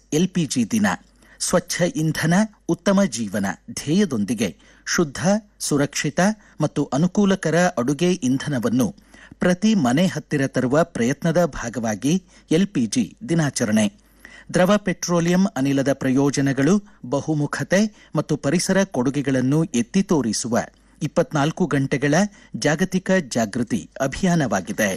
LPG ದಿನ ಸ್ವಚ್ಛ ಇಂಧನ ಉತ್ತಮ ಜೀವನ ಧ್ಯೇಯದೊಂದಿಗೆ ಶುದ್ಧ ಸುರಕ್ಷಿತ ಮತ್ತು ಅನುಕೂಲಕರ ಅಡುಗೆ ಇಂಧನವನ್ನು ಪ್ರತಿ ಮನೆ ಹತ್ತಿರ ತರುವ ಪ್ರಯತ್ನದ ಭಾಗವಾಗಿ ಎಲ್ಪಿಜಿ ದಿನಾಚರಣೆ ದ್ರವ ಪೆಟ್ರೋಲಿಯಂ ಅನಿಲದ ಪ್ರಯೋಜನಗಳು ಬಹುಮುಖತೆ ಮತ್ತು ಪರಿಸರ ಕೊಡುಗೆಗಳನ್ನು ಎತ್ತಿ ತೋರಿಸುವ ಇಪ್ಪತ್ನಾಲ್ಕು ಗಂಟೆಗಳ ಜಾಗತಿಕ ಜಾಗೃತಿ ಅಭಿಯಾನವಾಗಿದೆ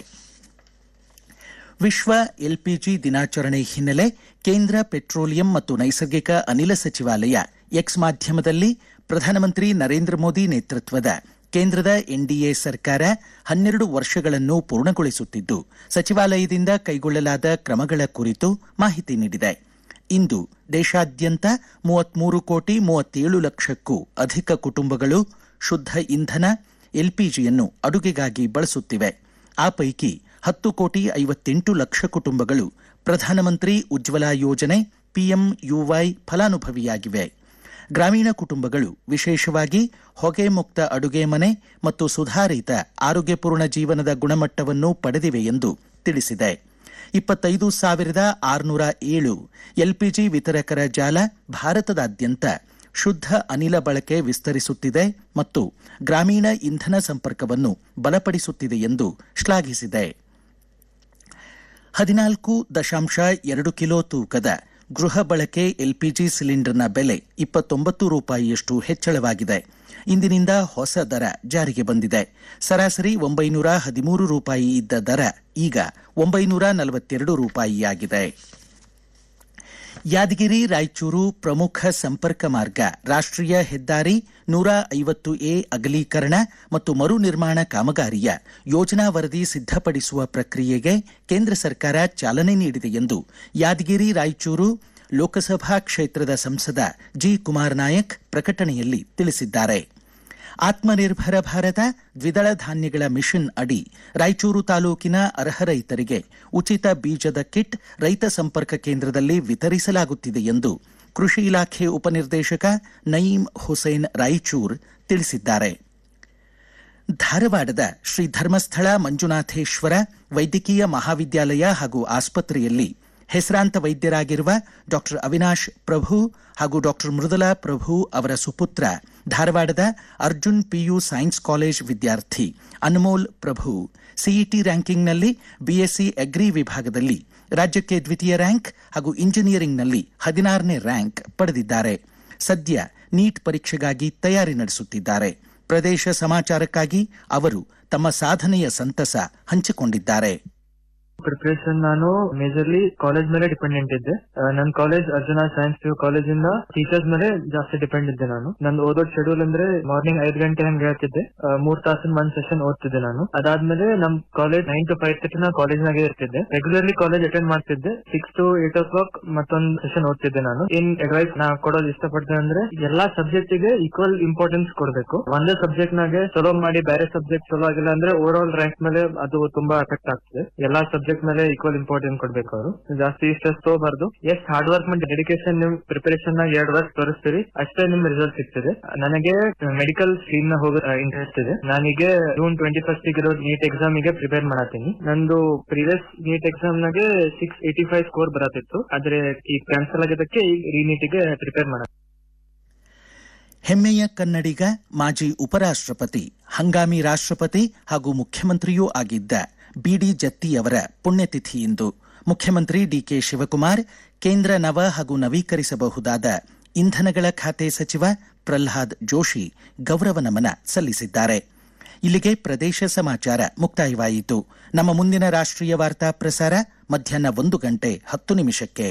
ವಿಶ್ವ ಎಲ್ಪಿಜಿ ದಿನಾಚರಣೆ ಹಿನ್ನೆಲೆ ಕೇಂದ್ರ ಪೆಟ್ರೋಲಿಯಂ ಮತ್ತು ನೈಸರ್ಗಿಕ ಅನಿಲ ಸಚಿವಾಲಯ ಎಕ್ಸ್ ಮಾಧ್ಯಮದಲ್ಲಿ ಪ್ರಧಾನಮಂತ್ರಿ ನರೇಂದ್ರ ಮೋದಿ ನೇತೃತ್ವದ ಕೇಂದ್ರದ ಎನ್ಡಿಎ ಸರ್ಕಾರ ಹನ್ನೆರಡು ವರ್ಷಗಳನ್ನು ಪೂರ್ಣಗೊಳಿಸುತ್ತಿದ್ದು ಸಚಿವಾಲಯದಿಂದ ಕೈಗೊಳ್ಳಲಾದ ಕ್ರಮಗಳ ಕುರಿತು ಮಾಹಿತಿ ನೀಡಿದೆ ಇಂದು ದೇಶಾದ್ಯಂತ ಮೂವತ್ಮೂರು ಕೋಟಿ ಮೂವತ್ತೇಳು ಲಕ್ಷಕ್ಕೂ ಅಧಿಕ ಕುಟುಂಬಗಳು ಶುದ್ಧ ಇಂಧನ ಎಲ್ಪಿಜಿಯನ್ನು ಅಡುಗೆಗಾಗಿ ಬಳಸುತ್ತಿವೆ ಆ ಪೈಕಿ ಹತ್ತು ಕೋಟಿ ಐವತ್ತೆಂಟು ಲಕ್ಷ ಕುಟುಂಬಗಳು ಪ್ರಧಾನಮಂತ್ರಿ ಉಜ್ವಲ ಯೋಜನೆ ಪಿಎಂಯುವೈ ಫಲಾನುಭವಿಯಾಗಿವೆ ಗ್ರಾಮೀಣ ಕುಟುಂಬಗಳು ವಿಶೇಷವಾಗಿ ಹೊಗೆ ಮುಕ್ತ ಅಡುಗೆ ಮನೆ ಮತ್ತು ಸುಧಾರಿತ ಆರೋಗ್ಯಪೂರ್ಣ ಜೀವನದ ಗುಣಮಟ್ಟವನ್ನು ಪಡೆದಿವೆ ಎಂದು ತಿಳಿಸಿದೆ ಇಪ್ಪತ್ತೈದು ಸಾವಿರದ ಆರುನೂರ ಏಳು ಎಲ್ಪಿಜಿ ವಿತರಕರ ಜಾಲ ಭಾರತದಾದ್ಯಂತ ಶುದ್ಧ ಅನಿಲ ಬಳಕೆ ವಿಸ್ತರಿಸುತ್ತಿದೆ ಮತ್ತು ಗ್ರಾಮೀಣ ಇಂಧನ ಸಂಪರ್ಕವನ್ನು ಬಲಪಡಿಸುತ್ತಿದೆ ಎಂದು ಶ್ಲಾಘಿಸಿದೆ ಹದಿನಾಲ್ಕು ದಶಾಂಶ ಎರಡು ಕಿಲೋ ತೂಕದ ಗೃಹ ಬಳಕೆ ಎಲ್ಪಿಜಿ ಸಿಲಿಂಡರ್ನ ಬೆಲೆ ಇಪ್ಪತ್ತೊಂಬತ್ತು ರೂಪಾಯಿಯಷ್ಟು ಹೆಚ್ಚಳವಾಗಿದೆ ಇಂದಿನಿಂದ ಹೊಸ ದರ ಜಾರಿಗೆ ಬಂದಿದೆ ಸರಾಸರಿ ಒಂಬೈನೂರ ಹದಿಮೂರು ರೂಪಾಯಿ ಇದ್ದ ದರ ಈಗ ಒಂಬೈನೂರ ನಲವತ್ತೆರಡು ರೂಪಾಯಿಯಾಗಿದೆ ಯಾದಗಿರಿ ರಾಯಚೂರು ಪ್ರಮುಖ ಸಂಪರ್ಕ ಮಾರ್ಗ ರಾಷ್ಟ್ರೀಯ ಹೆದ್ದಾರಿ ನೂರ ಐವತ್ತು ಎ ಅಗಲೀಕರಣ ಮತ್ತು ಮರು ನಿರ್ಮಾಣ ಕಾಮಗಾರಿಯ ಯೋಜನಾ ವರದಿ ಸಿದ್ಧಪಡಿಸುವ ಪ್ರಕ್ರಿಯೆಗೆ ಕೇಂದ್ರ ಸರ್ಕಾರ ಚಾಲನೆ ನೀಡಿದೆ ಎಂದು ಯಾದಗಿರಿ ರಾಯಚೂರು ಲೋಕಸಭಾ ಕ್ಷೇತ್ರದ ಸಂಸದ ಜಿ ಕುಮಾರ್ ನಾಯಕ್ ಪ್ರಕಟಣೆಯಲ್ಲಿ ತಿಳಿಸಿದ್ದಾರೆ ಆತ್ಮನಿರ್ಭರ ಭಾರತ ದ್ವಿದಳ ಧಾನ್ಯಗಳ ಮಿಷನ್ ಅಡಿ ರಾಯಚೂರು ತಾಲೂಕಿನ ಅರ್ಹ ರೈತರಿಗೆ ಉಚಿತ ಬೀಜದ ಕಿಟ್ ರೈತ ಸಂಪರ್ಕ ಕೇಂದ್ರದಲ್ಲಿ ವಿತರಿಸಲಾಗುತ್ತಿದೆ ಎಂದು ಕೃಷಿ ಇಲಾಖೆ ಉಪನಿರ್ದೇಶಕ ನಯೀಂ ಹುಸೇನ್ ರಾಯಚೂರ್ ತಿಳಿಸಿದ್ದಾರೆ ಧಾರವಾಡದ ಶ್ರೀ ಧರ್ಮಸ್ಥಳ ಮಂಜುನಾಥೇಶ್ವರ ವೈದ್ಯಕೀಯ ಮಹಾವಿದ್ಯಾಲಯ ಹಾಗೂ ಆಸ್ಪತ್ರೆಯಲ್ಲಿ ಹೆಸರಾಂತ ವೈದ್ಯರಾಗಿರುವ ಡಾಕ್ಟರ್ ಅವಿನಾಶ್ ಪ್ರಭು ಹಾಗೂ ಡಾಕ್ಟರ್ ಮೃದುಲಾ ಪ್ರಭು ಅವರ ಸುಪುತ್ರ ಧಾರವಾಡದ ಅರ್ಜುನ್ ಪಿಯು ಸೈನ್ಸ್ ಕಾಲೇಜ್ ವಿದ್ಯಾರ್ಥಿ ಅನ್ಮೋಲ್ ಪ್ರಭು ಸಿಇಟಿ ರ್ಯಾಂಕಿಂಗ್ನಲ್ಲಿ ಬಿಎಸ್ಸಿ ಅಗ್ರಿ ವಿಭಾಗದಲ್ಲಿ ರಾಜ್ಯಕ್ಕೆ ದ್ವಿತೀಯ ರ್ಯಾಂಕ್ ಹಾಗೂ ಇಂಜಿನಿಯರಿಂಗ್ನಲ್ಲಿ ಹದಿನಾರನೇ ರ್ಯಾಂಕ್ ಪಡೆದಿದ್ದಾರೆ ಸದ್ಯ ನೀಟ್ ಪರೀಕ್ಷೆಗಾಗಿ ತಯಾರಿ ನಡೆಸುತ್ತಿದ್ದಾರೆ ಪ್ರದೇಶ ಸಮಾಚಾರಕ್ಕಾಗಿ ಅವರು ತಮ್ಮ ಸಾಧನೆಯ ಸಂತಸ ಹಂಚಿಕೊಂಡಿದ್ದಾರೆ ಪ್ರಿಪರೇಷನ್ ನಾನು ಮೇಜರ್ಲಿ ಕಾಲೇಜ್ ಮೇಲೆ ಡಿಪೆಂಡೆಂಟ್ ಇದ್ದೆ ಆ, ನನ್ college Arjuna science P college ಇಂದ ಟೀಚರ್ಸ್ ಮೇಲೆ ಜಾಸ್ತಿ ಡಿಪೆಂಡ್ ಇದ್ದೆ ನಾನು ನಂದು ಓದೋದ್ ಶೆಡ್ಯೂಲ್ ಅಂದ್ರೆ ಮಾರ್ನಿಂಗ್ ಐದ್ ಗಂಟೆ ಹಂಗೆ ಹೇಳ್ತಿದ್ದೆ ಆ, ಮೂರ್ ತಾಸಿನ ಒಂದ್ ಸೆಷನ್ ಓದ್ತಿದ್ದೆ ನಾನು ಅದಾದ್ಮೇಲೆ ನಮ್ college nine to five thirty ನಾ ಕಾಲೇಜ್ ನಾಗೆ ಇರ್ತಿದ್ದೆ ರೆಗ್ಯುಲರ್ಲಿ ಕಾಲೇಜ್ ಅಟೆಂಡ್ ಮಾಡ್ತಿದ್ದೆ six to eight o'clock ಮತ್ತೊಂದ್ ಸೆಷನ್ ಓದ್ತಿದ್ದೆ ನಾನು ಏನ್ ಅಡ್ವೈಸ್ ನಾ ಕೊಡೋದು ಇಷ್ಟಪಡ್ತೇನೆ ಅಂದ್ರೆ ಎಲ್ಲಾ ಸಬ್ಜೆಕ್ಟ್ ಗೆ ಈಕ್ವಲ್ ಇಂಪಾರ್ಟೆನ್ಸ್ ಕೊಡ್ಬೇಕು ಒಂದೇ ಸಬ್ಜೆಕ್ಟ್ ನಾಗೆ ಚಲೋ ಮಾಡಿ ಬೇರೆ ಸಬ್ಜೆಕ್ಟ್ ಚಲೋ ಆಗಿಲ್ಲ ಅಂದ್ರೆ ಓವರ್ ಆಲ್ ರ್ಯಾಂಕ್ ಮೇಲೆ ಅದು ತುಂಬಾ ಎಫೆಕ್ಟ್ ಆಗ್ತದೆ ಎಲ್ಲಾ ಸಬ್ಜೆಕ್ಟ್ ಮೇಲೆ ಈಕ್ವಲ್ ಇಂಪಾರ್ಟೆನ್ಸ್ ಕೊಡ್ಬೇಕು ಅವರು ಜಾಸ್ತಿ ಸ್ಟ್ರೆಸ್ ತಗೋಬಾರ್ದು ಎಷ್ಟ್ ಹಾರ್ಡ್ ವರ್ಕ್ ಮತ್ತೆ ಡೆಡಿಕೇಶನ್ ನಿಮ್ ಪ್ರಿಪರೇಷನ್ ನಾಗ ಎರಡ್ ವರ್ಷ ತೋರಿಸ್ತೀರಿ ಅಷ್ಟೇ ನಿಮ್ ರಿಸಲ್ಟ್ ಸಿಗ್ತದೆ ನನಗೆ ಮೆಡಿಕಲ್ ಸ್ಟ್ರೀಮ್ ನ ಹೋಗೋ ಇಂಟ್ರೆಸ್ಟ್ ಇದೆ ನಾನೀಗ ಜೂನ್ ಟ್ವೆಂಟಿ ಫಸ್ಟ್ ಇರೋ ನೀಟ್ ಎಕ್ಸಾಮ್ ಗೆ ಪ್ರಿಪೇರ್ ಮಾಡತ್ತೀನಿ ನಂದು ಪ್ರೀವಿಯಸ್ ನೀಟ್ ಎಕ್ಸಾಮ್ ನಾಗೆ ಸಿಕ್ಸ್ ಏಟಿ ಫೈವ್ ಸ್ಕೋರ್ ಬರತ್ತಿತ್ತು ಆದ್ರೆ ಈಗ ಕ್ಯಾನ್ಸಲ್ ಆಗಿದ್ದಕ್ಕೆ ಈಗ ರೀನೀಟ್ ಗೆ ಪ್ರಿಪೇರ್ ಮಾಡ ಹೆಮ್ಮೆಯ ಕನ್ನಡಿಗ ಮಾಜಿ ಉಪರಾಷ್ಟ್ರಪತಿ ಹಂಗಾಮಿ ರಾಷ್ಟ್ರಪತಿ ಹಾಗೂ ಮುಖ್ಯಮಂತ್ರಿಯೂ ಆಗಿದ್ದ ಬಿಡಿ ಜತ್ತಿ ಅವರ ಪುಣ್ಯತಿಥಿ ಇಂದು ಮುಖ್ಯಮಂತ್ರಿ ಡಿಕೆ ಶಿವಕುಮಾರ್ ಕೇಂದ್ರ ನವ ಹಾಗೂ ನವೀಕರಿಸಬಹುದಾದ ಇಂಧನಗಳ ಖಾತೆ ಸಚಿವ ಪ್ರಹ್ಲಾದ್ ಜೋಶಿ ಗೌರವ ನಮನ ಸಲ್ಲಿಸಿದ್ದಾರೆ ಇಲ್ಲಿಗೆ ಪ್ರದೇಶ ಸಮಾಚಾರ ಮುಕ್ತಾಯವಾಯಿತು ನಮ್ಮ ಮುಂದಿನ ರಾಷ್ಟ್ರೀಯ ವಾರ್ತಾ ಪ್ರಸಾರ ಮಧ್ಯಾಹ್ನ ಒಂದು ಗಂಟೆ ಹತ್ತು ನಿಮಿಷಕ್ಕೆ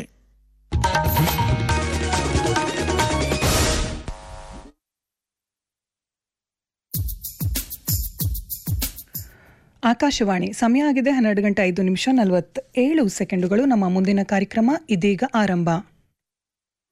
ಆಕಾಶವಾಣಿ ಸಮಯ ಆಗಿದೆ ಹನ್ನೆರಡು ಗಂಟೆ ಐದು ನಿಮಿಷ ನಲವತ್ತೇಳು ಸೆಕೆಂಡುಗಳು ನಮ್ಮ ಮುಂದಿನ ಕಾರ್ಯಕ್ರಮ ಇದೀಗ ಆರಂಭ